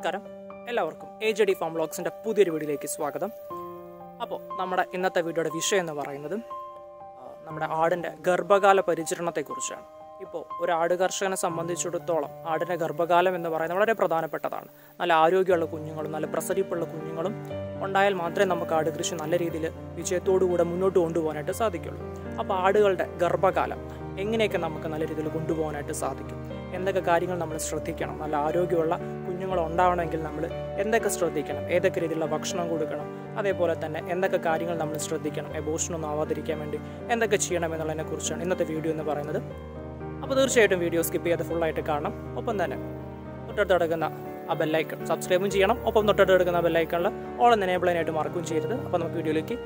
നമസ്കാരം എല്ലാവർക്കും A J D farm വ്ളോഗ്സിൻ്റെ പുതിയൊരു വീഡിയോയിലേക്ക് സ്വാഗതം അപ്പോൾ നമ്മുടെ ഇന്നത്തെ വീഡിയോയുടെ വിഷയം എന്ന് പറയുന്നത് ആ, നമ്മുടെ ആടിൻ്റെ ഗർഭകാല പരിചരണത്തെക്കുറിച്ചാണ് ഇപ്പോൾ ഒരു ആട് കർഷകനെ സംബന്ധിച്ചിടത്തോളം ആടിൻ്റെ ഗർഭകാലം എന്ന് പറയുന്നത് വളരെ പ്രധാനപ്പെട്ടതാണ് നല്ല ആരോഗ്യമുള്ള കുഞ്ഞുങ്ങളും നല്ല പ്രസരിപ്പുള്ള കുഞ്ഞുങ്ങളും ഉണ്ടായാൽ മാത്രമേ നമുക്ക് ആട് കൃഷി നല്ല രീതിയിൽ വിജയത്തോടുകൂടെ മുന്നോട്ട് കൊണ്ടുപോകാനായിട്ട് സാധിക്കുള്ളൂ അപ്പോൾ ആടുകളുടെ ഗർഭകാലം എങ്ങനെയൊക്കെ നമുക്ക് നല്ല രീതിയിൽ കൊണ്ടുപോകാനായിട്ട് സാധിക്കും എന്തൊക്കെ കാര്യങ്ങൾ നമ്മൾ ശ്രദ്ധിക്കണം നല്ല ആരോഗ്യമുള്ള കുഞ്ഞുങ്ങൾ ഉണ്ടാവണമെങ്കിൽ നമ്മൾ എന്തൊക്കെ ശ്രദ്ധിക്കണം ഏതൊക്കെ രീതിയിലുള്ള ഭക്ഷണം കൊടുക്കണം അതേപോലെ തന്നെ എന്തൊക്കെ കാര്യങ്ങൾ നമ്മൾ ശ്രദ്ധിക്കണം എബോഷനൊന്നും ആവാതിരിക്കാൻ വേണ്ടി എന്തൊക്കെ ചെയ്യണം എന്നുള്ളതിനെ കുറിച്ചാണ് ഇന്നത്തെ വീഡിയോ എന്ന് പറയുന്നത് അപ്പോൾ തീർച്ചയായിട്ടും വീഡിയോ സ്കിപ്പ് ചെയ്യാതെ ഫുള്ളായിട്ട് കാണണം ഒപ്പം തന്നെ തൊട്ടടുത്ത് കിടക്കുന്ന ആ ബെല്ലൈക്കൺ സബ്സ്ക്രൈബും ചെയ്യണം ഒപ്പം തൊട്ടടുത്ത് കിടക്കുന്ന ബെല്ലൈക്കണിൽ ഓൾ എന്ന് എനേബിൾ ചെയ്യാനായിട്ട് മറക്കുകയും ചെയ്യരുത് അപ്പോൾ നമുക്ക് വീഡിയോയിലേക്ക്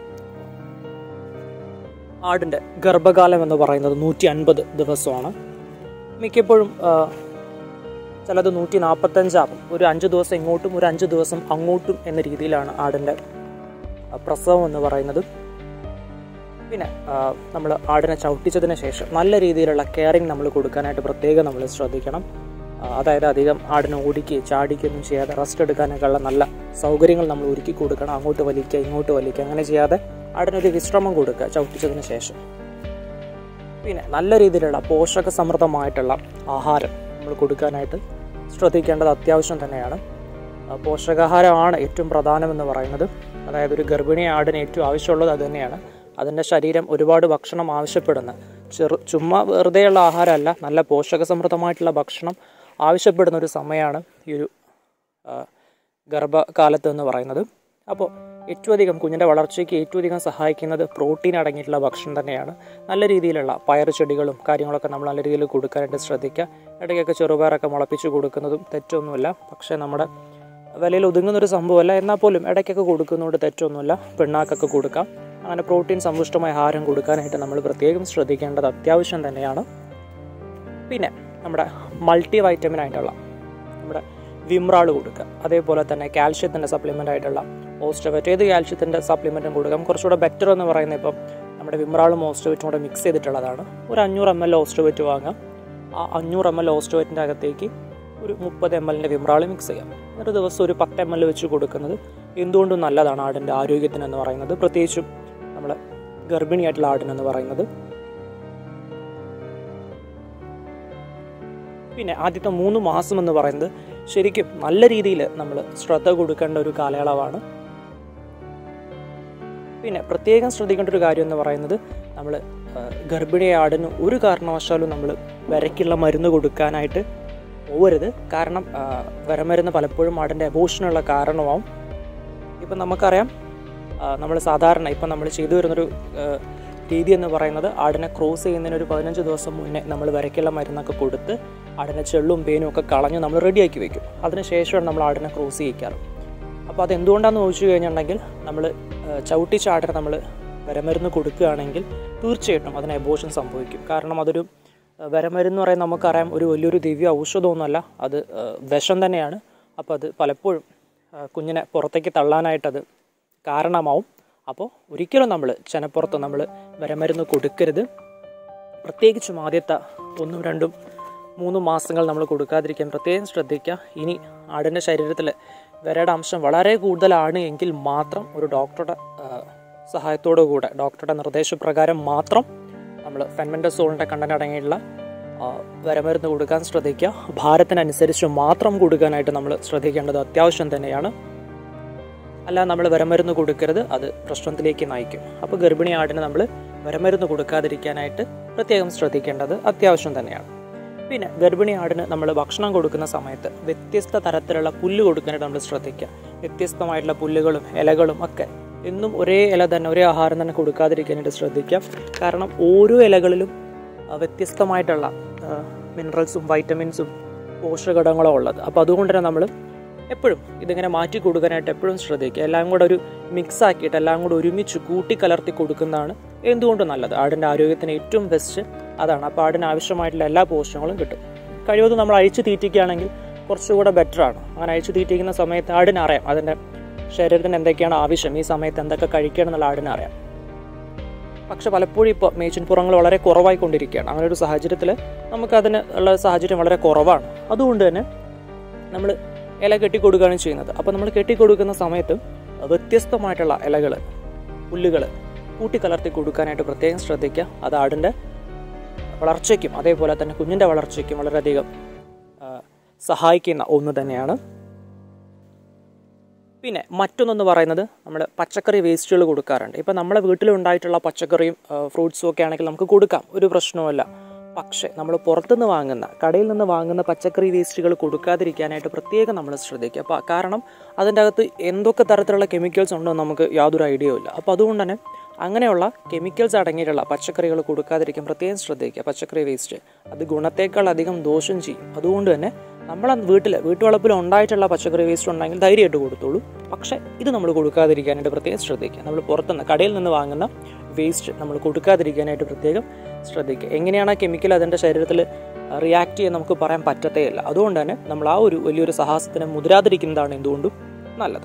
ആടിൻ്റെ ഗർഭകാലം എന്ന് പറയുന്നത് നൂറ്റി അൻപത് ദിവസമാണ് മിക്കപ്പോഴും ആ, ചിലത് നൂറ്റി നാൽപ്പത്തഞ്ചാകും ഒരു അഞ്ച് ദിവസം ഇങ്ങോട്ടും ഒരു അഞ്ച് ദിവസം അങ്ങോട്ടും എന്ന രീതിയിലാണ് ആടിൻ്റെ ആ, പ്രസവം എന്ന് പറയുന്നത് പിന്നെ നമ്മൾ ആടിനെ ചവിട്ടിച്ചതിന് ശേഷം നല്ല രീതിയിലുള്ള കെയറിങ് നമ്മൾ കൊടുക്കാനായിട്ട് പ്രത്യേകം നമ്മൾ ശ്രദ്ധിക്കണം ആ, അതായത് അധികം ആടിനെ ഓടിക്കുകയും ചാടിക്കുകയൊന്നും ചെയ്യാതെ റെസ്റ്റ് എടുക്കാനൊക്കെ ഉള്ള നല്ല സൗകര്യങ്ങൾ നമ്മൾ ഒരുക്കി കൊടുക്കണം അങ്ങോട്ട് വലിക്കുക ഇങ്ങോട്ട് വലിക്കുക അങ്ങനെ ചെയ്യാതെ ആടിനൊരു വിശ്രമം കൊടുക്കുക ചവിട്ടിച്ചതിന് ശേഷം പിന്നെ നല്ല രീതിയിലുള്ള പോഷക സമൃദ്ധമായിട്ടുള്ള ആഹാരം നമ്മൾ കൊടുക്കാനായിട്ട് ശ്രദ്ധിക്കേണ്ടത് അത്യാവശ്യം തന്നെയാണ് ആ, പോഷകാഹാരമാണ് ഏറ്റവും പ്രധാനമെന്ന് പറയുന്നത് അതായത് ഒരു ഗർഭിണി ആടിന് ഏറ്റവും ആവശ്യമുള്ളത് അത് തന്നെയാണ് അതിൻ്റെ ശരീരം ഒരുപാട് ഭക്ഷണം ആവശ്യപ്പെടുന്ന ചെറു ചുമ്മാ വെറുതെയുള്ള ആഹാരമല്ല നല്ല പോഷക സമൃദ്ധമായിട്ടുള്ള ഭക്ഷണം ആവശ്യപ്പെടുന്ന ഒരു സമയമാണ് ഈ ഒരു ആ, ഗർഭകാലത്ത് എന്ന് പറയുന്നത് അപ്പോൾ ഏറ്റവും അധികം കുഞ്ഞിൻ്റെ വളർച്ചയ്ക്ക് ഏറ്റവും അധികം സഹായിക്കുന്നത് പ്രോട്ടീൻ അടങ്ങിയിട്ടുള്ള ഭക്ഷണം തന്നെയാണ് നല്ല രീതിയിലുള്ള പയർ ചെടികളും കാര്യങ്ങളൊക്കെ നമ്മൾ നല്ല രീതിയിൽ കൊടുക്കാനായിട്ട് ശ്രദ്ധിക്കുക ഇടയ്ക്കൊക്കെ ചെറുപയറൊക്കെ മുളപ്പിച്ച് കൊടുക്കുന്നതും തെറ്റൊന്നുമില്ല പക്ഷേ നമ്മുടെ വിലയിൽ ഒതുങ്ങുന്നൊരു സംഭവമല്ല എന്നാൽ പോലും ഇടയ്ക്കൊക്കെ കൊടുക്കുന്നതുകൊണ്ട് തെറ്റൊന്നുമില്ല പിണ്ണാക്കൊക്കെ കൊടുക്കാം അങ്ങനെ പ്രോട്ടീൻ സമ്പുഷ്ടമായ ആഹാരം കൊടുക്കാനായിട്ട് നമ്മൾ പ്രത്യേകം ശ്രദ്ധിക്കേണ്ടത് അത്യാവശ്യം തന്നെയാണ് പിന്നെ നമ്മുടെ മൾട്ടി വൈറ്റമിൻ ആയിട്ടുള്ള നമ്മുടെ വിമ്രാൾ കൊടുക്കുക അതേപോലെ തന്നെ കാൽഷ്യത്തിൻ്റെ സപ്ലിമെൻ്റ് ആയിട്ടുള്ള ഓസ്റ്റോവറ്റ് ഏത് കാൽഷ്യത്തിൻ്റെ സപ്ലിമെൻറ്റും കൊടുക്കാം കുറച്ചുകൂടെ ബെറ്റർ എന്ന് പറയുന്നത് ഇപ്പം നമ്മുടെ വിമ്രാളും ഓസ്റ്റോവറ്റും കൂടെ മിക്സ് ചെയ്തിട്ടുള്ളതാണ് ഒരു അഞ്ഞൂറ് എം എൽ ഓസ്റ്റോവറ്റ് വാങ്ങാം ആ അഞ്ഞൂറ് എം എൽ ഓസ്റ്റോവറ്റിൻ്റെ അകത്തേക്ക് ഒരു മുപ്പത് എം എല്ലിൻ്റെ വിമ്രാൾ മിക്സ് ചെയ്യാം ഒരു ദിവസം ഒരു പത്ത് എം എൽ വെച്ച് കൊടുക്കുന്നത് എന്തുകൊണ്ടും നല്ലതാണ് ആടിൻ്റെ ആരോഗ്യത്തിന് എന്ന് പറയുന്നത് പ്രത്യേകിച്ചും നമ്മൾ ഗർഭിണിയായിട്ടുള്ള ആടിനെന്ന് പറയുന്നത് പിന്നെ ആദ്യത്തെ മൂന്ന് മാസം എന്ന് പറയുന്നത് ശരിക്കും നല്ല രീതിയിൽ നമ്മൾ ശ്രദ്ധ കൊടുക്കേണ്ട ഒരു കാലയളവാണ് പിന്നെ പ്രത്യേകം ശ്രദ്ധിക്കേണ്ട ഒരു കാര്യം എന്ന് പറയുന്നത് നമ്മൾ ഗർഭിണി ആടിന് ഒരു കാരണവശാലും നമ്മൾ വിരയ്ക്കുള്ള മരുന്ന് കൊടുക്കാനായിട്ട് പോകരുത് കാരണം ആ, വിരമരുന്ന് പലപ്പോഴും ആടിൻ്റെ എബോഷനുള്ള കാരണമാവും ഇപ്പം നമുക്കറിയാം നമ്മൾ സാധാരണ ഇപ്പം നമ്മൾ ചെയ്തു വരുന്നൊരു ആ, രീതി എന്ന് പറയുന്നത് ആടിനെ ക്രോസ് ചെയ്യുന്നതിന് ഒരു പതിനഞ്ച് ദിവസം മുന്നേ നമ്മൾ വരയ്ക്കുള്ള മരുന്നൊക്കെ കൊടുത്ത് ആടിനെ ചെള്ളും പേനും ഒക്കെ കളഞ്ഞ് നമ്മൾ റെഡിയാക്കി വെക്കും അതിനുശേഷമാണ് നമ്മൾ ആടിനെ ക്രോസ് ചെയ്യിക്കാറ് അപ്പോൾ അത് എന്തുകൊണ്ടാണെന്ന് ചോദിച്ചു കഴിഞ്ഞിട്ടുണ്ടെങ്കിൽ നമ്മൾ ചവിട്ടിച്ച ആടിനെ നമ്മൾ വരമരുന്ന് കൊടുക്കുകയാണെങ്കിൽ തീർച്ചയായിട്ടും അതിന് എബോഷൻ സംഭവിക്കും കാരണം അതൊരു ആ, വരമരുന്ന് പറയുന്നത് നമുക്കറിയാം ഒരു വലിയൊരു ദിവ്യ ഔഷധമൊന്നുമല്ല അത് ആ, വിഷം തന്നെയാണ് അപ്പോൾ അത് പലപ്പോഴും ആ, കുഞ്ഞിനെ പുറത്തേക്ക് തള്ളാനായിട്ടത് കാരണമാവും അപ്പോൾ ഒരിക്കലും നമ്മൾ ചെനപ്പുറത്ത് നമ്മൾ വരമരുന്ന് കൊടുക്കരുത് പ്രത്യേകിച്ചും ആദ്യത്തെ ഒന്നും രണ്ടും മൂന്നും മാസങ്ങൾ നമ്മൾ കൊടുക്കാതിരിക്കാൻ പ്രത്യേകം ശ്രദ്ധിക്കുക ഇനി ആടിൻ്റെ ശരീരത്തിൽ വിരയുടെ അംശം വളരെ കൂടുതലാണ് എങ്കിൽ മാത്രം ഒരു ഡോക്ടറുടെ ആ, സഹായത്തോടു കൂടെ ഡോക്ടറുടെ നിർദ്ദേശപ്രകാരം മാത്രം നമ്മൾ ഫെൻമെൻഡസോളിൻ്റെ കണ്ടന്റ് അടങ്ങിയിട്ടുള്ള ആ, വരമരുന്ന് കൊടുക്കാൻ ശ്രദ്ധിക്കുക ഭാരത്തിനനുസരിച്ച് മാത്രം കൊടുക്കാനായിട്ട് നമ്മൾ ശ്രദ്ധിക്കേണ്ടത് അത്യാവശ്യം തന്നെയാണ് അല്ല നമ്മൾ വരമരുന്ന് കൊടുക്കരുത് അത് പ്രശ്നത്തിലേക്ക് നയിക്കും അപ്പോൾ ഗർഭിണി ആടിന് നമ്മൾ വരമരുന്ന് കൊടുക്കാതിരിക്കാനായിട്ട് പ്രത്യേകം ശ്രദ്ധിക്കേണ്ടത് അത്യാവശ്യം തന്നെയാണ് പിന്നെ ഗർഭിണി ആടിന് നമ്മൾ ഭക്ഷണം കൊടുക്കുന്ന സമയത്ത് വ്യത്യസ്ത തരത്തിലുള്ള പുല്ല് കൊടുക്കാനായിട്ട് നമ്മൾ ശ്രദ്ധിക്കുക വ്യത്യസ്തമായിട്ടുള്ള പുല്ലുകളും ഇലകളും ഒക്കെ എന്നും ഒരേ ഇല തന്നെ ഒരേ ആഹാരം തന്നെ കൊടുക്കാതിരിക്കാനായിട്ട് ശ്രദ്ധിക്കുക കാരണം ഓരോ ഇലകളിലും ആ, വ്യത്യസ്തമായിട്ടുള്ള മിനറൽസും വൈറ്റമിൻസും പോഷകഘടകങ്ങളും ഉള്ളത് അപ്പോൾ അതുകൊണ്ട് തന്നെ നമ്മൾ എപ്പോഴും ഇതിങ്ങനെ മാറ്റി കൊടുക്കാനായിട്ട് എപ്പോഴും ശ്രദ്ധിക്കുക എല്ലാം കൂടെ ഒരു മിക്സ് ആക്കിയിട്ട് എല്ലാം കൂടെ ഒരുമിച്ച് കൂട്ടിക്കലർത്തി കൊടുക്കുന്നതാണ് എന്തുകൊണ്ടും നല്ലത് ആടിൻ്റെ ആരോഗ്യത്തിന് ഏറ്റവും ബെസ്റ്റ് അതാണ് അപ്പോൾ ആടിന് ആവശ്യമായിട്ടുള്ള എല്ലാ പോഷകങ്ങളും കിട്ടും കഴിവതും നമ്മൾ അഴിച്ചു തീറ്റിക്കുകയാണെങ്കിൽ കുറച്ചുകൂടെ ബെറ്റർ ആണ് അങ്ങനെ അഴിച്ചു തീറ്റിക്കുന്ന സമയത്ത് ആടിന് അറിയാം അതിൻ്റെ ശരീരത്തിന് എന്തൊക്കെയാണ് ആവശ്യം ഈ സമയത്ത് എന്തൊക്കെ കഴിക്കണം എന്നുള്ള ആടിന് അറിയാം പക്ഷെ പലപ്പോഴും ഇപ്പോൾ മേച്ചിൻപുറങ്ങൾ വളരെ കുറവായിക്കൊണ്ടിരിക്കുകയാണ് അങ്ങനെ ഒരു സാഹചര്യത്തിൽ നമുക്കതിന് ഉള്ള സാഹചര്യം വളരെ കുറവാണ് അതുകൊണ്ട് തന്നെ നമ്മൾ ഇല കെട്ടിക്കൊടുക്കുകയാണ് ചെയ്യുന്നത് അപ്പോൾ നമ്മൾ കെട്ടിക്കൊടുക്കുന്ന സമയത്ത് വ്യത്യസ്തമായിട്ടുള്ള ഇലകൾ പുല്ലുകൾ കൂട്ടിക്കലർത്തി കൊടുക്കാനായിട്ട് പ്രത്യേകം ശ്രദ്ധിക്കുക അത് ആടിൻ്റെ വളർച്ചയ്ക്കും അതേപോലെ തന്നെ കുഞ്ഞിൻ്റെ വളർച്ചയ്ക്കും വളരെയധികം ആ, സഹായിക്കുന്ന ഒന്ന് തന്നെയാണ് പിന്നെ മറ്റൊന്നെന്ന് പറയുന്നത് നമ്മൾ പച്ചക്കറി വേസ്റ്റുകൾ കൊടുക്കാറുണ്ട് ഇപ്പം നമ്മളെ വീട്ടിലുണ്ടായിട്ടുള്ള പച്ചക്കറിയും ഫ്രൂട്ട്സും ഒക്കെ ആണെങ്കിൽ നമുക്ക് കൊടുക്കാം ഒരു പ്രശ്നവുമല്ല പക്ഷേ നമ്മൾ പുറത്തുനിന്ന് വാങ്ങുന്ന കടയിൽ നിന്ന് വാങ്ങുന്ന പച്ചക്കറി വേസ്റ്റുകൾ കൊടുക്കാതിരിക്കാനായിട്ട് പ്രത്യേകം നമ്മൾ ശ്രദ്ധിക്കുക അപ്പോൾ കാരണം അതിൻ്റെ അകത്ത് എന്തൊക്കെ തരത്തിലുള്ള കെമിക്കൽസ് ഉണ്ടോ എന്ന് നമുക്ക് യാതൊരു ഐഡിയയും ഇല്ല അപ്പോൾ അതുകൊണ്ട് തന്നെ അങ്ങനെയുള്ള കെമിക്കൽസ് അടങ്ങിയിട്ടുള്ള പച്ചക്കറികൾ കൊടുക്കാതിരിക്കാൻ പ്രത്യേകം ശ്രദ്ധിക്കുക പച്ചക്കറി വേസ്റ്റ് അത് ഗുണത്തേക്കാൾ അധികം ദോഷം ചെയ്യും അതുകൊണ്ട് തന്നെ നമ്മളെ വീട്ടിൽ വീട്ടുവളപ്പിൽ ഉണ്ടായിട്ടുള്ള പച്ചക്കറി വേസ്റ്റ് ഉണ്ടെങ്കിൽ ധൈര്യമായിട്ട് കൊടുത്തോളൂ പക്ഷേ ഇത് നമ്മൾ കൊടുക്കാതിരിക്കാനായിട്ട് പ്രത്യേകം ശ്രദ്ധിക്കുക നമ്മൾ പുറത്തുനിന്ന് കടയിൽ നിന്ന് വാങ്ങുന്ന വേസ്റ്റ് നമ്മൾ കൊടുക്കാതിരിക്കാനായിട്ട് പ്രത്യേകം ശ്രദ്ധിക്കുക എങ്ങനെയാണ് ആ കെമിക്കൽ അതിൻ്റെ ശരീരത്തിൽ റിയാക്ട് ചെയ്യാൻ നമുക്ക് പറയാൻ പറ്റത്തേയില്ല അതുകൊണ്ട് തന്നെ നമ്മൾ ആ ഒരു വലിയൊരു സാഹസത്തിന് മുതിരാതിരിക്കുന്നതാണ് എന്തുകൊണ്ടും നല്ലത്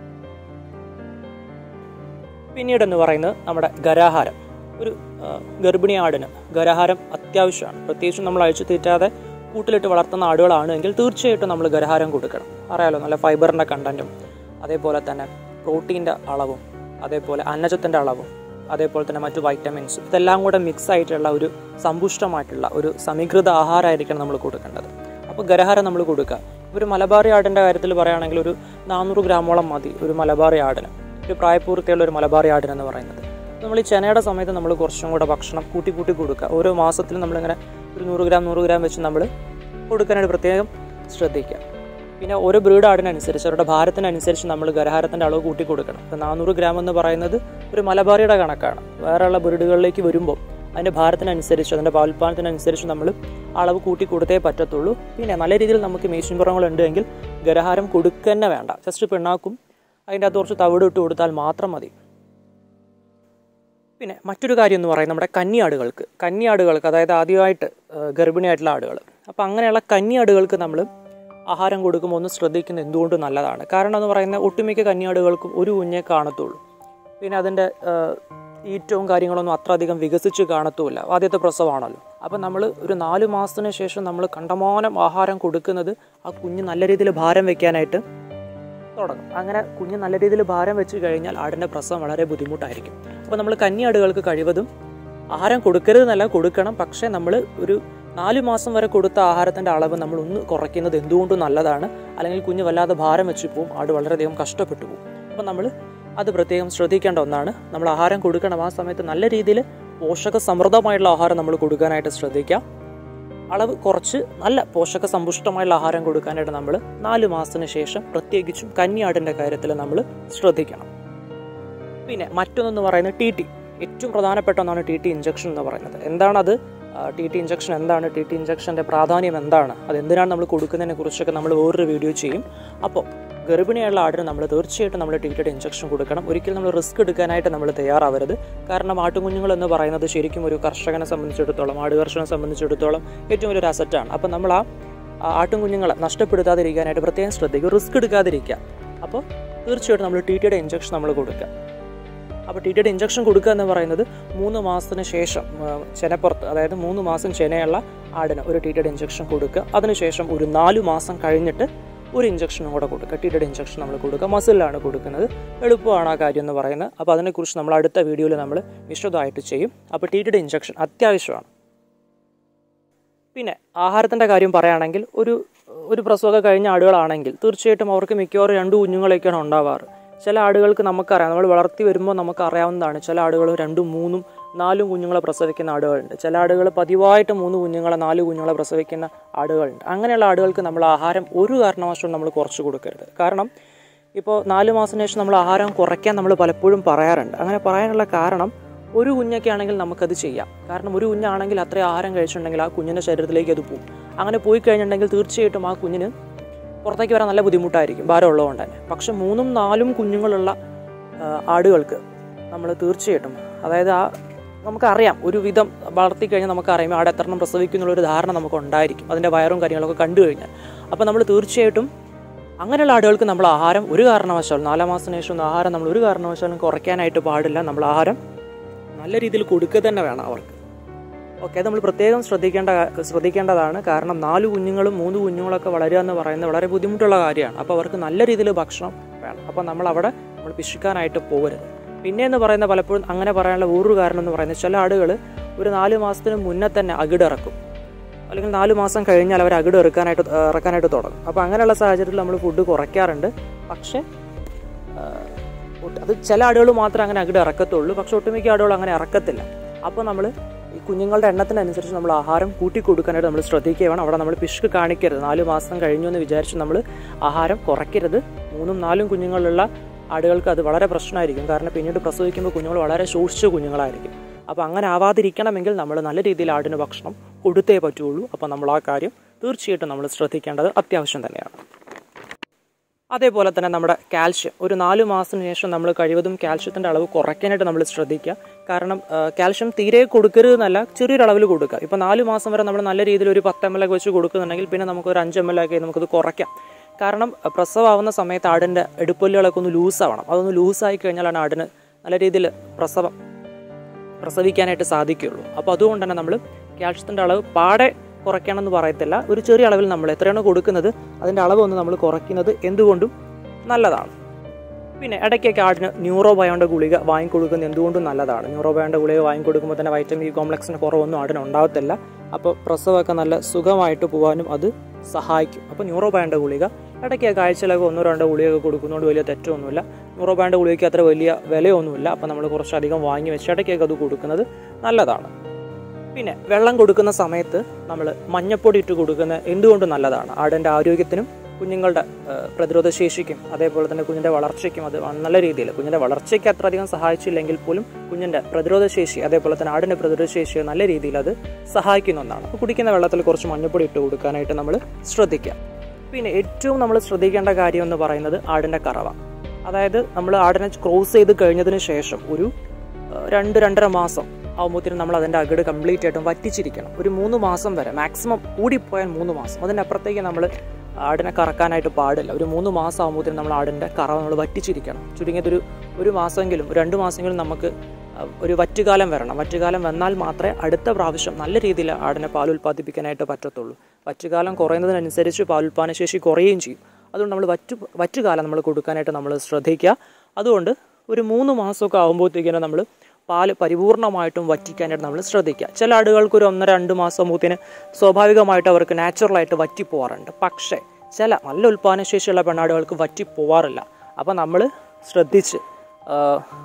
പിന്നീട് എന്ന് പറയുന്നത് നമ്മുടെ ഗരാഹാരം ഒരു ആ, ഗർഭിണി ആടിന് ഗരാഹാരം അത്യാവശ്യമാണ് പ്രത്യേകിച്ചും നമ്മൾ അഴിച്ചു തീറ്റാതെ കൂട്ടിലിട്ട് വളർത്തുന്ന ആടുകളാണ് എങ്കിൽ തീർച്ചയായിട്ടും നമ്മൾ ഗരഹാരം കൊടുക്കണം അറിയാലോ നല്ല ഫൈബറിൻ്റെ കണ്ടൻറ്റും അതേപോലെ തന്നെ പ്രോട്ടീൻ്റെ അളവും അതേപോലെ അന്നജത്തിൻ്റെ അളവും അതേപോലെ തന്നെ മറ്റു വൈറ്റമിൻസും ഇതെല്ലാം കൂടെ മിക്സ് ആയിട്ടുള്ള ഒരു സമ്പുഷ്ടമായിട്ടുള്ള ഒരു സമീകൃത ആഹാരമായിരിക്കണം നമ്മൾ കൊടുക്കേണ്ടത് അപ്പോൾ ഗരഹാരം നമ്മൾ കൊടുക്കുക ഒരു മലബാറി ആടിൻ്റെ കാര്യത്തിൽ പറയുകയാണെങ്കിൽ ഒരു നാനൂറ് ഗ്രാമോളം മതി ഒരു മലബാറി ആടിന് ഒരു പ്രായപൂർത്തിയുള്ള ഒരു മലബാറി ആടിനെന്ന് പറയുന്നത് നമ്മൾ ഈ ചെനയുടെ സമയത്ത് നമ്മൾ കുറച്ചും കൂടെ ഭക്ഷണം കൂട്ടി കൂട്ടി കൊടുക്കുക ഓരോ മാസത്തിലും നമ്മളിങ്ങനെ ഒരു നൂറ് ഗ്രാം നൂറ് ഗ്രാം വെച്ച് നമ്മൾ കൊടുക്കാനായിട്ട് പ്രത്യേകം ശ്രദ്ധിക്കുക പിന്നെ ഓരോ ബ്രീഡ് ആടിനനുസരിച്ച് അവരുടെ ഭാരത്തിനനുസരിച്ച് നമ്മൾ ഗരഹാരത്തിൻ്റെ അളവ് കൂട്ടി കൊടുക്കണം ഇപ്പം നാനൂറ് ഗ്രാം എന്ന് പറയുന്നത് ഒരു മലബാറിയുടെ കണക്കാണ് വേറെയുള്ള ബ്രീഡുകളിലേക്ക് വരുമ്പോൾ അതിൻ്റെ ഭാരത്തിനനുസരിച്ച് അതിൻ്റെ പാൽപ്പാനത്തിനനുസരിച്ച് നമ്മൾ അളവ് കൂട്ടി കൊടുത്തേ പറ്റത്തുള്ളൂ പിന്നെ നല്ല രീതിയിൽ നമുക്ക് മേശിൻപുറങ്ങളുണ്ട് എങ്കിൽ ഗരഹാരം കൊടുക്കുക തന്നെ വേണ്ട ജസ്റ്റ് പിണ്ണാക്കും അതിൻ്റെ അകത്ത് കുറച്ച് തവിട് ഇട്ട് കൊടുത്താൽ മാത്രം മതി പിന്നെ മറ്റൊരു കാര്യം എന്ന് പറയുന്നത് നമ്മുടെ കന്നിയാടുകൾക്ക് കന്നിയാടുകൾക്ക് അതായത് ആദ്യമായിട്ട് ആ, ഗർഭിണിയായിട്ടുള്ള ആടുകൾ അപ്പോൾ അങ്ങനെയുള്ള കന്നിയാടുകൾക്ക് നമ്മൾ ആഹാരം കൊടുക്കുമ്പോൾ ഒന്ന് ശ്രദ്ധിക്കുന്നത് എന്തുകൊണ്ടും നല്ലതാണ് കാരണം എന്ന് പറയുന്നത് ഒട്ടുമിക്ക കന്നിയാടുകൾക്കും ഒരു കുഞ്ഞേ കാണത്തുള്ളൂ പിന്നെ അതിൻ്റെ ആ, ഈറ്റവും കാര്യങ്ങളൊന്നും അത്ര അധികം വികസിച്ച് കാണത്തുമില്ല ആദ്യത്തെ പ്രസവമാണല്ലോ അപ്പം നമ്മൾ ഒരു നാല് മാസത്തിന് ശേഷം നമ്മൾ കണ്ടമാനം ആഹാരം കൊടുക്കുന്നത് ആ കുഞ്ഞ് നല്ല രീതിയിൽ ഭാരം വെക്കാനായിട്ട് തുടങ്ങും അങ്ങനെ കുഞ്ഞ് നല്ല രീതിയിൽ ഭാരം വെച്ച് കഴിഞ്ഞാൽ ആടിൻ്റെ പ്രസവം വളരെ ബുദ്ധിമുട്ടായിരിക്കും അപ്പോൾ നമ്മൾ കന്നിയാടുകൾക്ക് കഴിവതും ആഹാരം കൊടുക്കരുതെന്നല്ല കൊടുക്കണം പക്ഷേ നമ്മൾ ഒരു നാല് മാസം വരെ കൊടുത്ത ആഹാരത്തിൻ്റെ അളവ് നമ്മൾ ഒന്ന് കുറയ്ക്കുന്നത് എന്തുകൊണ്ടും നല്ലതാണ് അല്ലെങ്കിൽ കുഞ്ഞ് വല്ലാതെ ഭാരം വെച്ച് പോവും ആട് വളരെയധികം കഷ്ടപ്പെട്ടു പോകും അപ്പോൾ നമ്മൾ അത് പ്രത്യേകം ശ്രദ്ധിക്കേണ്ട ഒന്നാണ് നമ്മൾ ആഹാരം കൊടുക്കണം ആ സമയത്ത് നല്ല രീതിയിൽ പോഷക സമൃദ്ധമായിട്ടുള്ള ആഹാരം നമ്മൾ കൊടുക്കാനായിട്ട് ശ്രദ്ധിക്കാം അളവ് കുറച്ച് നല്ല പോഷക സമ്പുഷ്ടമായുള്ള ആഹാരം കൊടുക്കാനായിട്ട് നമ്മൾ നാല് മാസത്തിന് ശേഷം പ്രത്യേകിച്ചും കന്നിയാടിൻ്റെ കാര്യത്തിൽ നമ്മൾ ശ്രദ്ധിക്കണം പിന്നെ മറ്റൊന്നെന്ന് പറയുന്നത് ടി ടി ഏറ്റവും പ്രധാനപ്പെട്ട ഒന്നാണ് ടി ടി ഇഞ്ചക്ഷൻ എന്ന് പറയുന്നത് എന്താണത് ടി ടി ഇഞ്ചക്ഷൻ എന്താണ് ടി ടി ഇഞ്ചക്ഷൻ്റെ പ്രാധാന്യം എന്താണ് അത് എന്തിനാണ് നമ്മൾ കൊടുക്കുന്നതിനെ കുറിച്ചൊക്കെ നമ്മൾ വേറൊരു വീഡിയോ ചെയ്യും അപ്പോൾ ഗർഭിണിയുള്ള ആടിന് നമ്മൾ തീർച്ചയായിട്ടും നമ്മൾ ടി ടിയുടെ ഇഞ്ചക്ഷൻ കൊടുക്കണം ഒരിക്കലും നമ്മൾ റിസ്ക് എടുക്കാനായിട്ട് നമ്മൾ തയ്യാറാവരുത് കാരണം ആട്ടുകുഞ്ഞുങ്ങൾ എന്ന് പറയുന്നത് ശരിക്കും ഒരു കർഷകനെ സംബന്ധിച്ചിടത്തോളം ആട് കർഷകനെ സംബന്ധിച്ചിടത്തോളം ഏറ്റവും വലിയൊരു അസറ്റാണ് അപ്പോൾ നമ്മൾ ആ ആ ആട്ടുംകുഞ്ഞുങ്ങളെ നഷ്ടപ്പെടുത്താതിരിക്കാനായിട്ട് പ്രത്യേകം ശ്രദ്ധിക്കുക റിസ്ക് എടുക്കാതിരിക്കുക അപ്പോൾ തീർച്ചയായിട്ടും നമ്മൾ ടി ടിയുടെ ഇഞ്ചക്ഷൻ നമ്മൾ കൊടുക്കുക അപ്പോൾ ടി ടിയുടെ ഇഞ്ചക്ഷൻ കൊടുക്കുക എന്ന് പറയുന്നത് മൂന്ന് മാസത്തിന് ശേഷം ആ, ചെനപ്പുറത്ത് അതായത് മൂന്ന് മാസം ചെനയുള്ള ആടിന് ഒരു ടി ടിയുടെ ഇഞ്ചക്ഷൻ കൊടുക്കുക അതിനുശേഷം ഒരു നാല് മാസം കഴിഞ്ഞിട്ട് ഒരു ഇഞ്ചക്ഷനും കൂടെ കൊടുക്കുക ടി ടിയുടെ ഇഞ്ചക്ഷൻ നമ്മൾ കൊടുക്കുക മസിലാണ് കൊടുക്കുന്നത് എളുപ്പമാണ് ആ കാര്യം എന്ന് പറയുന്നത് അപ്പോൾ അതിനെക്കുറിച്ച് നമ്മൾ അടുത്ത വീഡിയോയിൽ നമ്മൾ വിശദമായിട്ട് ചെയ്യും അപ്പോൾ ടി ടിയുടെ ഇഞ്ചക്ഷൻ അത്യാവശ്യമാണ് പിന്നെ ആഹാരത്തിൻ്റെ കാര്യം പറയുകയാണെങ്കിൽ ഒരു ഒരു പ്രസവമൊക്കെ കഴിഞ്ഞ ആടുകളാണെങ്കിൽ തീർച്ചയായിട്ടും അവർക്ക് മിക്കവാറും രണ്ട് കുഞ്ഞുങ്ങളൊക്കെയാണ് ഉണ്ടാവാറ് ചില ആടുകൾക്ക് നമുക്കറിയാം നമ്മൾ വളർത്തി വരുമ്പോൾ നമുക്ക് അറിയാവുന്നതാണ് ചില ആടുകൾ രണ്ടും മൂന്നും നാലും കുഞ്ഞുങ്ങളെ പ്രസവിക്കുന്ന ആടുകളുണ്ട് ചില ആടുകൾ പതിവായിട്ട് മൂന്ന് കുഞ്ഞുങ്ങളെ നാല് കുഞ്ഞുങ്ങളെ പ്രസവിക്കുന്ന ആടുകളുണ്ട് അങ്ങനെയുള്ള ആടുകൾക്ക് നമ്മൾ ആഹാരം ഒരു കാരണവശാലും നമ്മൾ കുറച്ച് കൊടുക്കരുത് കാരണം ഇപ്പോൾ നാല് മാസത്തിന് ശേഷം നമ്മൾ ആഹാരം കുറയ്ക്കാൻ നമ്മൾ പലപ്പോഴും പറയാറുണ്ട് അങ്ങനെ പറയാനുള്ള കാരണം ഒരു കുഞ്ഞൊക്കെ ആണെങ്കിൽ നമുക്കത് ചെയ്യാം കാരണം ഒരു കുഞ്ഞാണെങ്കിൽ അത്രയും ആഹാരം കഴിച്ചിട്ടുണ്ടെങ്കിൽ ആ കുഞ്ഞിൻ്റെ ശരീരത്തിലേക്ക് അത് പോകും അങ്ങനെ പോയി കഴിഞ്ഞിട്ടുണ്ടെങ്കിൽ തീർച്ചയായിട്ടും ആ കുഞ്ഞിന് പുറത്തേക്ക് വരാൻ നല്ല ബുദ്ധിമുട്ടായിരിക്കും ഭാരം ഉള്ളതുകൊണ്ട് തന്നെ പക്ഷെ മൂന്നും നാലും കുഞ്ഞുങ്ങളുള്ള ആ, ആടുകൾക്ക് നമ്മൾ തീർച്ചയായിട്ടും അതായത് ആ നമുക്കറിയാം ഒരു വിധം വളർത്തി കഴിഞ്ഞാൽ നമുക്കറിയാം ആട് എത്ര എണ്ണം പ്രസവിക്കുന്നുള്ളൊരു ധാരണ നമുക്ക് ഉണ്ടായിരിക്കും അതിൻ്റെ വയറും കാര്യങ്ങളൊക്കെ കണ്ടു കഴിഞ്ഞാൽ അപ്പോൾ നമ്മൾ തീർച്ചയായിട്ടും അങ്ങനെയുള്ള ആടുകൾക്ക് നമ്മൾ ആഹാരം ഒരു കാരണവശാലും നാലാം മാസത്തിന് ശേഷം ഒന്നും ആഹാരം നമ്മൾ ഒരു കാരണവശാലും കുറയ്ക്കാനായിട്ട് പാടില്ല നമ്മൾ ആഹാരം നല്ല രീതിയിൽ കൊടുക്കുക തന്നെ വേണം അവർക്ക് ഓക്കെ അത് നമ്മൾ പ്രത്യേകം ശ്രദ്ധിക്കേണ്ട ശ്രദ്ധിക്കേണ്ടതാണ് കാരണം നാല് കുഞ്ഞുങ്ങളും മൂന്ന് കുഞ്ഞുങ്ങളൊക്കെ വളരുക എന്ന് പറയുന്നത് വളരെ ബുദ്ധിമുട്ടുള്ള കാര്യമാണ് അപ്പോൾ അവർക്ക് നല്ല രീതിയിൽ ഭക്ഷണം വേണം അപ്പോൾ നമ്മൾ അവിടെ നമ്മൾ പിശുക്കാനായിട്ട് പോകരുത് പിന്നെ എന്ന് പറയുന്ന പലപ്പോഴും അങ്ങനെ പറയാനുള്ള വേറൊരു കാരണം എന്ന് പറയുന്നത് ചില ആടുകൾ ഒരു നാല് മാസത്തിന് മുന്നേ തന്നെ അകിടിറക്കും അല്ലെങ്കിൽ നാല് മാസം കഴിഞ്ഞാൽ അവർ അകിട് ഇറക്കാനായിട്ട് ഇറക്കാനായിട്ട് തുടങ്ങും അപ്പോൾ അങ്ങനെയുള്ള സാഹചര്യത്തിൽ നമ്മൾ ഫുഡ് കുറയ്ക്കാറുണ്ട് പക്ഷേ ആ, ഒട്ട് അത് ചില ആടുകൾ മാത്രമേ അങ്ങനെ അകിട് ഇറക്കത്തുള്ളൂ പക്ഷെ ഒട്ടുമിക്ക ആടുകൾ അങ്ങനെ ഇറക്കത്തില്ല അപ്പോൾ നമ്മൾ ഈ കുഞ്ഞുങ്ങളുടെ എണ്ണത്തിനനുസരിച്ച് നമ്മൾ ആഹാരം കൂട്ടി കൊടുക്കാനായിട്ട് നമ്മൾ ശ്രദ്ധിക്കുക വേണം അവിടെ നമ്മൾ പിശുക്ക് കാണിക്കരുത് നാല് മാസം കഴിഞ്ഞു എന്ന് വിചാരിച്ച് നമ്മൾ ആഹാരം കുറയ്ക്കരുത് മൂന്നും നാലും കുഞ്ഞുങ്ങളുള്ള ആടുകൾക്ക് അത് വളരെ പ്രശ്നമായിരിക്കും കാരണം പിന്നീട് പ്രസവിക്കുമ്പോൾ കുഞ്ഞുങ്ങൾ വളരെ ശോഷിച്ച കുഞ്ഞുങ്ങളായിരിക്കും അപ്പോൾ അങ്ങനെ ആവാതിരിക്കണമെങ്കിൽ നമ്മൾ നല്ല രീതിയിൽ ആടിന് ഭക്ഷണം കൊടുത്തേ പറ്റുള്ളൂ അപ്പോൾ നമ്മൾ ആ കാര്യം തീർച്ചയായിട്ടും നമ്മൾ ശ്രദ്ധിക്കേണ്ടത് അത്യാവശ്യം തന്നെയാണ് അതേപോലെ തന്നെ നമ്മുടെ കാൽഷ്യം ഒരു നാല് മാസത്തിന് ശേഷം നമ്മൾ കഴിവതും കാൽഷ്യത്തിൻ്റെ അളവ് കുറയ്ക്കാനായിട്ട് നമ്മൾ ശ്രദ്ധിക്കുക കാരണം ആ, കാൽഷ്യം തീരെ കൊടുക്കരുത് എന്നല്ല ചെറിയൊരു അളവിൽ കൊടുക്കുക ഇപ്പോൾ നാല് മാസം വരെ നമ്മൾ നല്ല രീതിയിൽ ഒരു പത്ത് എം എൽ ഒക്കെ വെച്ച് കൊടുക്കുന്നുണ്ടെങ്കിൽ പിന്നെ നമുക്ക് ഒരു അഞ്ച് എം എൽ ഒക്കെ നമുക്കത് കുറയ്ക്കാം കാരണം ആ, പ്രസവമാവുന്ന സമയത്ത് ആടിൻ്റെ എടുപ്പല്ലുകളൊക്കെ ഒന്ന് ലൂസാവണം അതൊന്ന് ലൂസായി കഴിഞ്ഞാലാണ് ആടിന് നല്ല രീതിയിൽ പ്രസവം പ്രസവിക്കാനായിട്ട് സാധിക്കുകയുള്ളൂ അപ്പോൾ അതുകൊണ്ട് തന്നെ നമ്മൾ കാൽഷ്യത്തിൻ്റെ അളവ് പാടെ കുറയ്ക്കണമെന്ന് പറയത്തില്ല ഒരു ചെറിയ അളവിൽ നമ്മൾ എത്രയാണോ കൊടുക്കുന്നത് അതിൻ്റെ അളവ് ഒന്ന് നമ്മൾ കുറയ്ക്കുന്നത് എന്തുകൊണ്ടും നല്ലതാണ് പിന്നെ ഇടയ്ക്കൊക്കെ ആടിന് ന്യൂറോബയോൻ്റെ ഗുളിക വാങ്ങിക്കൊടുക്കുന്നത് എന്തുകൊണ്ടും നല്ലതാണ് ന്യൂറോബയോൻ്റെ ഗുളിക വാങ്ങിക്കൊടുക്കുമ്പോൾ തന്നെ വൈറ്റമിൻ ഇ കോംപ്ലക്സിന് കുറവൊന്നും ആടിന് ഉണ്ടാവത്തില്ല അപ്പോൾ പ്രസവമൊക്കെ നല്ല സുഖമായിട്ട് പോകാനും അത് സഹായിക്കും അപ്പോൾ ന്യൂറോബയോൻ്റെ ഗുളിക ഇടയ്ക്ക് ആഴ്ചയിലൊക്കെ ഒന്നോ രണ്ടോ ഗുളികയൊക്കെ കൊടുക്കുന്നതുകൊണ്ട് വലിയ തെറ്റൊന്നുമില്ല ന്യൂറോബയോൻ്റെ ഗുളികയ്ക്ക് അത്ര വലിയ വിലയൊന്നുമില്ല അപ്പോൾ നമ്മൾ കുറച്ചധികം വാങ്ങി വെച്ച് ഇടയ്ക്കൊക്കെ അത് കൊടുക്കുന്നത് നല്ലതാണ് പിന്നെ വെള്ളം കൊടുക്കുന്ന സമയത്ത് നമ്മൾ മഞ്ഞപ്പൊടി ഇട്ട് കൊടുക്കുന്നത് എന്തുകൊണ്ടും നല്ലതാണ് ആടിൻ്റെ ആരോഗ്യത്തിനും കുഞ്ഞുങ്ങളുടെ ആ, പ്രതിരോധ ശേഷിക്കും അതേപോലെ തന്നെ കുഞ്ഞിൻ്റെ വളർച്ചയ്ക്കും അത് നല്ല രീതിയിൽ കുഞ്ഞിൻ്റെ വളർച്ചയ്ക്ക് അത്ര അധികം സഹായിച്ചില്ലെങ്കിൽ പോലും കുഞ്ഞിൻ്റെ പ്രതിരോധ ശേഷി അതേപോലെ തന്നെ ആടിൻ്റെ പ്രതിരോധ ശേഷി നല്ല രീതിയിൽ അത് സഹായിക്കുന്ന ഒന്നാണ് അപ്പോൾ കുടിക്കുന്ന വെള്ളത്തിൽ കുറച്ച് മഞ്ഞപ്പൊടി ഇട്ട് കൊടുക്കാനായിട്ട് നമ്മൾ ശ്രദ്ധിക്കുക പിന്നെ ഏറ്റവും നമ്മൾ ശ്രദ്ധിക്കേണ്ട കാര്യം എന്ന് പറയുന്നത് ആടിൻ്റെ കറവ അതായത് നമ്മൾ ആടിനെ ക്രോസ് ചെയ്ത് കഴിഞ്ഞതിന് ശേഷം ഒരു ആ, രണ്ട് രണ്ടര മാസം ആകുമ്പോഴത്തേനും നമ്മൾ അതിൻ്റെ അകിട് കംപ്ലീറ്റ് ആയിട്ടും വറ്റിച്ചിരിക്കണം ഒരു മൂന്ന് മാസം വരെ മാക്സിമം കൂടിപ്പോയാൽ മൂന്ന് മാസം അതിൻ്റെ അപ്പുറത്തേക്ക് നമ്മൾ ആടിനെ കറക്കാനായിട്ട് പാടില്ല ഒരു മൂന്ന് മാസം ആകുമ്പോഴത്തേനും നമ്മൾ ആടിൻ്റെ കറവ നമ്മൾ വറ്റിച്ചിരിക്കണം ചുരുങ്ങിയത് ഒരു ഒരു മാസമെങ്കിലും ഒരു രണ്ട് മാസമെങ്കിലും നമുക്ക് ആ, ഒരു വറ്റുകാലം വരണം വറ്റുകാലം വന്നാൽ മാത്രമേ അടുത്ത പ്രാവശ്യം നല്ല രീതിയിൽ ആടിനെ പാൽ ഉൽപ്പാദിപ്പിക്കാനായിട്ട് പറ്റത്തുള്ളൂ വറ്റുകാലം കുറയുന്നതിനനുസരിച്ച് പാലുൽപ്പാദനശേഷി കുറയുകയും ചെയ്യും അതുകൊണ്ട് നമ്മൾ വറ്റു വറ്റുകാലം നമ്മൾ കൊടുക്കാനായിട്ട് നമ്മൾ ശ്രദ്ധിക്കുക അതുകൊണ്ട് ഒരു മൂന്ന് മാസമൊക്കെ ആകുമ്പോഴത്തേക്കിനും നമ്മൾ പാല് പരിപൂർണമായിട്ടും വറ്റിക്കാനായിട്ട് നമ്മൾ ശ്രദ്ധിക്കുക ചില ആടുകൾക്ക് ഒരു ഒന്നര രണ്ട് മാസം ആകുമ്പോഴത്തേന് സ്വാഭാവികമായിട്ട് അവർക്ക് നാച്ചുറലായിട്ട് വറ്റിപ്പോവാറുണ്ട് പക്ഷേ ചില നല്ല ഉൽപ്പാദനശേഷിയുള്ള പെണ്ണാടുകൾക്ക് വറ്റിപ്പോവാറില്ല അപ്പോൾ നമ്മൾ ശ്രദ്ധിച്ച് ആ,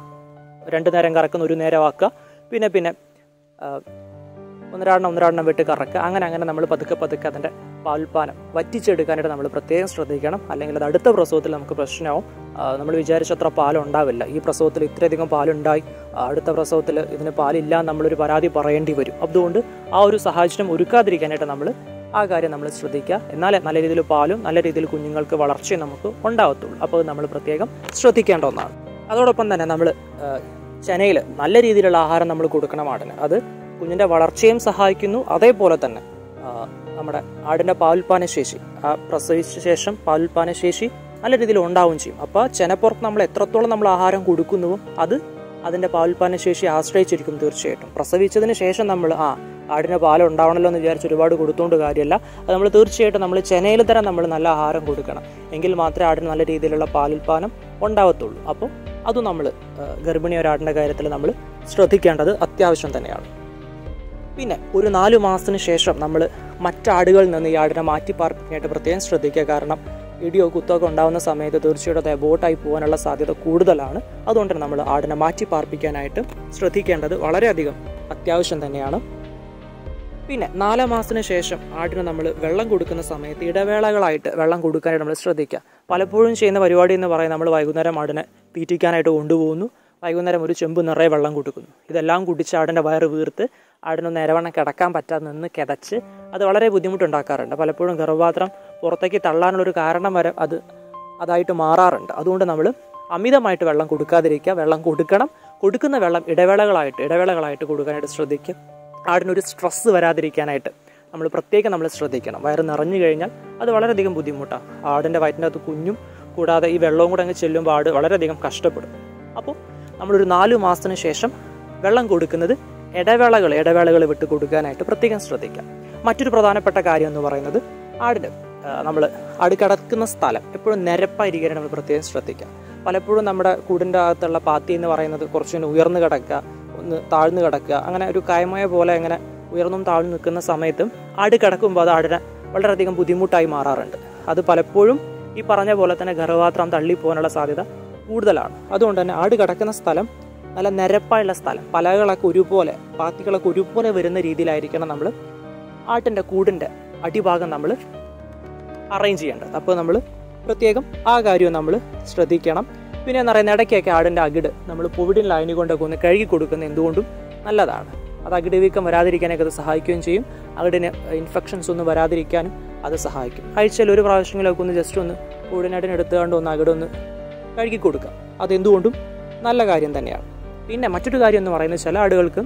രണ്ട് നേരം കറക്കുന്ന ഒരു നേരമാക്കുക പിന്നെ പിന്നെ ആ, ഒന്നരാടണം ഒന്നരാടണം വിട്ട് കറക്കുക അങ്ങനെ അങ്ങനെ നമ്മൾ പതുക്കെ പതുക്കെ അതിൻ്റെ പാൽപ്പാനം വറ്റിച്ചെടുക്കാനായിട്ട് നമ്മൾ പ്രത്യേകം ശ്രദ്ധിക്കണം അല്ലെങ്കിൽ അത് അടുത്ത പ്രസവത്തിൽ നമുക്ക് പ്രശ്നമാവും ആ, നമ്മൾ വിചാരിച്ചത്ര പാലുണ്ടാവില്ല ഈ പ്രസവത്തിൽ ഇത്രയധികം പാലുണ്ടായി ആ, അടുത്ത പ്രസവത്തിൽ ഇതിന് പാലില്ല എന്ന് നമ്മളൊരു പരാതി പറയേണ്ടി വരും അതുകൊണ്ട് ആ ഒരു സാഹചര്യം ഒരുക്കാതിരിക്കാനായിട്ട് നമ്മൾ ആ കാര്യം നമ്മൾ ശ്രദ്ധിക്കുക എന്നാലേ നല്ല രീതിയിൽ പാലും നല്ല രീതിയിൽ കുഞ്ഞുങ്ങൾക്ക് വളർച്ചയും നമുക്ക് ഉണ്ടാവത്തുള്ളൂ അപ്പോൾ അത് നമ്മൾ പ്രത്യേകം ശ്രദ്ധിക്കേണ്ട ഒന്നാണ് അതോടൊപ്പം തന്നെ നമ്മൾ ചെനയിൽ നല്ല രീതിയിലുള്ള ആഹാരം നമ്മൾ കൊടുക്കണം ആടിന് അത് കുഞ്ഞിൻ്റെ വളർച്ചയും സഹായിക്കുന്നു അതേപോലെ തന്നെ ആ, നമ്മുടെ ആടിൻ്റെ പാലുൽപ്പാന ശേഷി ആ പ്രസവിച്ച ശേഷം പാലുൽപ്പാന ശേഷി നല്ല രീതിയിൽ ഉണ്ടാവുകയും ചെയ്യും അപ്പോൾ ചെനപ്പുറത്ത് നമ്മൾ എത്രത്തോളം നമ്മൾ ആഹാരം കൊടുക്കുന്നുവോ അത് അതിൻ്റെ പാലുൽപ്പാന ശേഷി ആശ്രയിച്ചിരിക്കും തീർച്ചയായിട്ടും പ്രസവിച്ചതിന് ശേഷം നമ്മൾ ആ ആടിന് പാൽ ഉണ്ടാവണമല്ലോ എന്ന് വിചാരിച്ച് ഒരുപാട് കൊടുത്തുകൊണ്ട് കാര്യമല്ല അത് നമ്മൾ തീർച്ചയായിട്ടും നമ്മൾ ചെനയിൽ തരം നമ്മൾ നല്ല ആഹാരം കൊടുക്കണം എങ്കിൽ മാത്രമേ ആടിന് നല്ല രീതിയിലുള്ള പാലുൽപ്പാനം ഉണ്ടാവത്തുള്ളൂ അപ്പോൾ അതും നമ്മൾ ഗർഭിണി ഒരാടിൻ്റെ കാര്യത്തിൽ നമ്മൾ ശ്രദ്ധിക്കേണ്ടത് അത്യാവശ്യം തന്നെയാണ് പിന്നെ ഒരു നാല് മാസത്തിന് ശേഷം നമ്മൾ മറ്റാടുകളിൽ നിന്ന് ഈ ആടിനെ മാറ്റി പാർപ്പിക്കാനായിട്ട് പ്രത്യേകം ശ്രദ്ധിക്കുക കാരണം ഇടിയോ കുത്തൊക്കെ ഉണ്ടാകുന്ന സമയത്ത് തീർച്ചയായിട്ടും അത് എബോട്ടായി പോകാനുള്ള സാധ്യത കൂടുതലാണ് അതുകൊണ്ട് തന്നെ നമ്മൾ ആടിനെ മാറ്റി പാർപ്പിക്കാനായിട്ട് ശ്രദ്ധിക്കേണ്ടത് വളരെയധികം അത്യാവശ്യം തന്നെയാണ് പിന്നെ നാലാം മാസത്തിന് ശേഷം ആടിന് നമ്മൾ വെള്ളം കൊടുക്കുന്ന സമയത്ത് ഇടവേളകളായിട്ട് വെള്ളം കൊടുക്കാനായിട്ട് നമ്മൾ ശ്രദ്ധിക്കുക പലപ്പോഴും ചെയ്യുന്ന പരിപാടി എന്ന് പറയുന്നത് നമ്മൾ വൈകുന്നേരം ആടിനെ തീറ്റിക്കാനായിട്ട് കൊണ്ടുപോകുന്നു വൈകുന്നേരം ഒരു ചെമ്പ് നിറയെ വെള്ളം കൊടുക്കുന്നു ഇതെല്ലാം കുടിച്ച് ആടിൻ്റെ വയറ് വീർത്ത് ആടിനൊന്ന് നിരവണ്ണം കിടക്കാൻ പറ്റാതെ നിന്ന് കിതച്ച് അത് വളരെ ബുദ്ധിമുട്ടുണ്ടാക്കാറുണ്ട് പലപ്പോഴും ഗർഭപാത്രം പുറത്തേക്ക് തള്ളാനുള്ളൊരു കാരണം വരെ അത് അതായിട്ട് മാറാറുണ്ട് അതുകൊണ്ട് നമ്മൾ അമിതമായിട്ട് വെള്ളം കൊടുക്കാതിരിക്കുക വെള്ളം കൊടുക്കണം കൊടുക്കുന്ന വെള്ളം ഇടവേളകളായിട്ട് ഇടവേളകളായിട്ട് കൊടുക്കാനായിട്ട് ശ്രദ്ധിക്കുക ആടിനൊരു സ്ട്രെസ്സ് വരാതിരിക്കാനായിട്ട് നമ്മൾ പ്രത്യേകം നമ്മൾ ശ്രദ്ധിക്കണം വയറ് നിറഞ്ഞു കഴിഞ്ഞാൽ അത് വളരെയധികം ബുദ്ധിമുട്ടാണ് ആടിൻ്റെ വയറ്റിൻ്റെ അകത്ത് കുഞ്ഞും കൂടാതെ ഈ വെള്ളവും കൂടെ അങ്ങ് ചെല്ലുമ്പോൾ ആട് വളരെയധികം കഷ്ടപ്പെടും അപ്പോൾ നമ്മളൊരു നാല് മാസത്തിന് ശേഷം വെള്ളം കൊടുക്കുന്നത് ഇടവേളകൾ ഇടവേളകൾ വിട്ട് കൊടുക്കാനായിട്ട് പ്രത്യേകം ശ്രദ്ധിക്കാം മറ്റൊരു പ്രധാനപ്പെട്ട കാര്യം എന്ന് പറയുന്നത് ആടിന് നമ്മൾ ആട് കിടക്കുന്ന സ്ഥലം എപ്പോഴും നിരപ്പായിരിക്കാൻ നമ്മൾ പ്രത്യേകം ശ്രദ്ധിക്കാം പലപ്പോഴും നമ്മുടെ കൂടിൻ്റെ അകത്തുള്ള പാത്തി എന്ന് പറയുന്നത് കുറച്ചുകൂടി ഉയർന്നു കിടക്കുക ഒന്ന് താഴ്ന്നു കിടക്കുക അങ്ങനെ ഒരു കായമായ പോലെ അങ്ങനെ ഉയർന്നും താഴ്ന്നു നിൽക്കുന്ന സമയത്തും ആട് കിടക്കുമ്പോൾ അത് ആടിനെ വളരെയധികം ബുദ്ധിമുട്ടായി മാറാറുണ്ട് അത് പലപ്പോഴും ഈ പറഞ്ഞ പോലെ തന്നെ ഗർഭപാത്രം തള്ളിപ്പോകാനുള്ള സാധ്യത കൂടുതലാണ് അതുകൊണ്ട് തന്നെ ആട് കിടക്കുന്ന സ്ഥലം നല്ല നിരപ്പായുള്ള സ്ഥലം പലകളൊക്കെ ഒരുപോലെ പാത്തികളൊക്കെ ഒരുപോലെ വരുന്ന രീതിയിലായിരിക്കണം നമ്മൾ ആട്ടിൻ്റെ കൂടിൻ്റെ അടിഭാഗം നമ്മൾ അറേഞ്ച് ചെയ്യേണ്ടത് അപ്പോൾ നമ്മൾ പ്രത്യേകം ആ കാര്യം നമ്മൾ ശ്രദ്ധിക്കണം പിന്നെ എന്ന് പറയുന്നത് ഇടയ്ക്കൊക്കെ ആടിൻ്റെ അകിട് നമ്മൾ പൊവിഡിൻ ലൈനി കൊണ്ടൊക്കെ ഒന്ന് കഴുകി കൊടുക്കുന്നത് എന്തുകൊണ്ടും നല്ലതാണ് അത് അകിട് വീക്കം വരാതിരിക്കാനൊക്കെ അത് സഹായിക്കുകയും ചെയ്യും അകിടിന് ഇൻഫെക്ഷൻസ് ഒന്നും വരാതിരിക്കാനും അത് സഹായിക്കും ആഴ്ചയിൽ ഒരു പ്രാവശ്യങ്ങളൊക്കെ ഒന്ന് ജസ്റ്റ് ഒന്ന് കൂടിനാട്ടിന് എടുത്തുകൊണ്ട് ഒന്ന് അകിടൊന്ന് കഴുകി കൊടുക്കുക അതെന്തുകൊണ്ടും നല്ല കാര്യം തന്നെയാണ് പിന്നെ മറ്റൊരു കാര്യം എന്ന് പറയുന്നത് ചില ആടുകൾക്ക്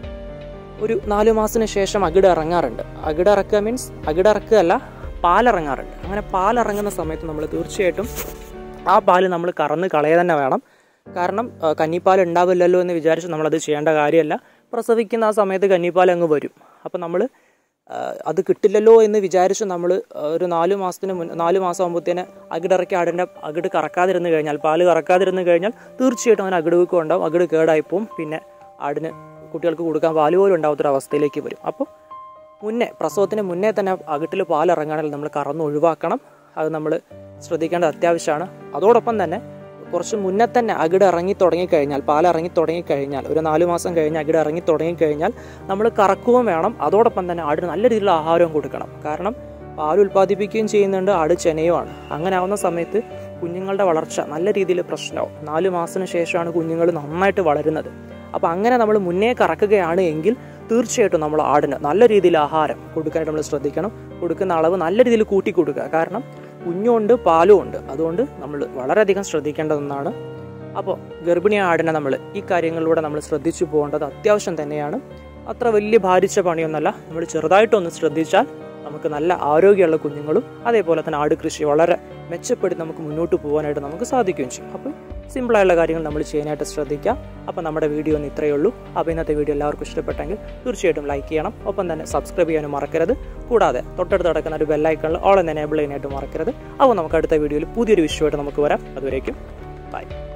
ഒരു നാലു മാസത്തിന് ശേഷം അകിട് ഇറങ്ങാറുണ്ട് അകിട് ഇറക്കുക മീൻസ് അകിട് ഇറക്കുകയല്ല പാലിറങ്ങാറുണ്ട് അങ്ങനെ പാലിറങ്ങുന്ന സമയത്ത് നമ്മൾ തീർച്ചയായിട്ടും ആ പാല് നമ്മൾ കറന്ന് കളയുക തന്നെ വേണം കാരണം ആ, കന്നിപ്പാൽ ഉണ്ടാവില്ലല്ലോ എന്ന് വിചാരിച്ച് നമ്മളത് ചെയ്യേണ്ട കാര്യമല്ല പ്രസവിക്കുന്ന ആ സമയത്ത് കന്നിപ്പാൽ അങ്ങ് വരും അപ്പോൾ നമ്മൾ അത് കിട്ടില്ലല്ലോ എന്ന് വിചാരിച്ച് നമ്മൾ ഒരു നാല് മാസത്തിന് മുൻ നാല് മാസം ആകുമ്പോഴത്തേന് അകിടിറക്കി ആടിൻ്റെ അകിട് കറക്കാതിരുന്ന് കഴിഞ്ഞാൽ പാല് കറക്കാതിരുന്ന് കഴിഞ്ഞാൽ തീർച്ചയായിട്ടും അവന് അകിട് വീക്കം ഉണ്ടാവും അകിട് കേടായിപ്പോവും പിന്നെ ആടിന് കുട്ടികൾക്ക് കൊടുക്കാൻ പാല് പോലും ഉണ്ടാവാത്തൊരവസ്ഥയിലേക്ക് വരും അപ്പോൾ മുന്നേ പ്രസവത്തിന് മുന്നേ തന്നെ അകിട്ടിൽ പാലിറങ്ങുകയാണെങ്കിൽ നമ്മൾ കറന്ന് ഒഴിവാക്കണം അത് നമ്മൾ ശ്രദ്ധിക്കേണ്ടത് അത്യാവശ്യമാണ് അതോടൊപ്പം തന്നെ കുറച്ച് മുന്നേ തന്നെ അകിട് ഇറങ്ങി തുടങ്ങിക്കഴിഞ്ഞാൽ പാൽ ഇറങ്ങി തുടങ്ങിക്കഴിഞ്ഞാൽ ഒരു നാല് മാസം കഴിഞ്ഞ് അകിട് ഇറങ്ങി തുടങ്ങിക്കഴിഞ്ഞാൽ നമ്മൾ കറക്കുകയും വേണം അതോടൊപ്പം തന്നെ ആടിന് നല്ല രീതിയിലുള്ള ആഹാരവും കൊടുക്കണം കാരണം പാൽ ഉൽപ്പാദിപ്പിക്കുകയും ചെയ്യുന്നുണ്ട് ആട് ചെനയുമാണ് അങ്ങനെ ആവുന്ന സമയത്ത് കുഞ്ഞുങ്ങളുടെ വളർച്ച നല്ല രീതിയിൽ പ്രശ്നമാവും നാല് മാസത്തിന് ശേഷമാണ് കുഞ്ഞുങ്ങൾ നന്നായിട്ട് വളരുന്നത് അപ്പോൾ അങ്ങനെ നമ്മൾ മുന്നേ കറക്കുകയാണ് എങ്കിൽ തീർച്ചയായിട്ടും നമ്മൾ ആടിന് നല്ല രീതിയിൽ ആഹാരം കൊടുക്കാനായിട്ട് നമ്മൾ ശ്രദ്ധിക്കണം കൊടുക്കുന്ന അളവ് നല്ല രീതിയിൽ കൂട്ടി കൊടുക്കുക കാരണം കുഞ്ഞുണ്ട് പാലും ഉണ്ട് അതുകൊണ്ട് നമ്മൾ വളരെയധികം ശ്രദ്ധിക്കേണ്ട ഒന്നാണ് അപ്പോൾ ഗർഭിണി ആടിനെ നമ്മൾ ഈ കാര്യങ്ങളിലൂടെ നമ്മൾ ശ്രദ്ധിച്ചു പോകേണ്ടത് അത്യാവശ്യം തന്നെയാണ് അത്ര വലിയ ഭാരിച്ച പണിയൊന്നല്ല നമ്മൾ ചെറുതായിട്ടൊന്ന് ശ്രദ്ധിച്ചാൽ നമുക്ക് നല്ല ആരോഗ്യമുള്ള കുഞ്ഞുങ്ങളും അതേപോലെ തന്നെ ആട് കൃഷി വളരെ മെച്ചപ്പെടുത്തി നമുക്ക് മുന്നോട്ട് പോകാനായിട്ട് നമുക്ക് സാധിക്കുകയും ചെയ്യും അപ്പോൾ സിമ്പിളായുള്ള കാര്യങ്ങൾ നമ്മൾ ചെയ്യാനായിട്ട് ശ്രദ്ധിക്കാം അപ്പോൾ നമ്മുടെ വീഡിയോ ഒന്ന് ഇത്രയേ ഉള്ളൂ അപ്പോൾ ഇന്നത്തെ വീഡിയോ എല്ലാവർക്കും ഇഷ്ടപ്പെട്ടെങ്കിൽ തീർച്ചയായിട്ടും ലൈക്ക് ചെയ്യണം ഒപ്പം തന്നെ സബ്സ്ക്രൈബ് ചെയ്യാനും മറക്കരുത് കൂടാതെ തൊട്ടടുത്ത് കിടക്കുന്ന ഒരു ബെല്ലൈക്കണിൽ ഓൾ എന്ന് എനേബിൾ ചെയ്യാനായിട്ട് മറക്കരുത് അപ്പോൾ നമുക്ക് അടുത്ത വീഡിയോയിൽ പുതിയൊരു വിഷയമായിട്ട് നമുക്ക് വരാം അതുവരേക്കും ബൈ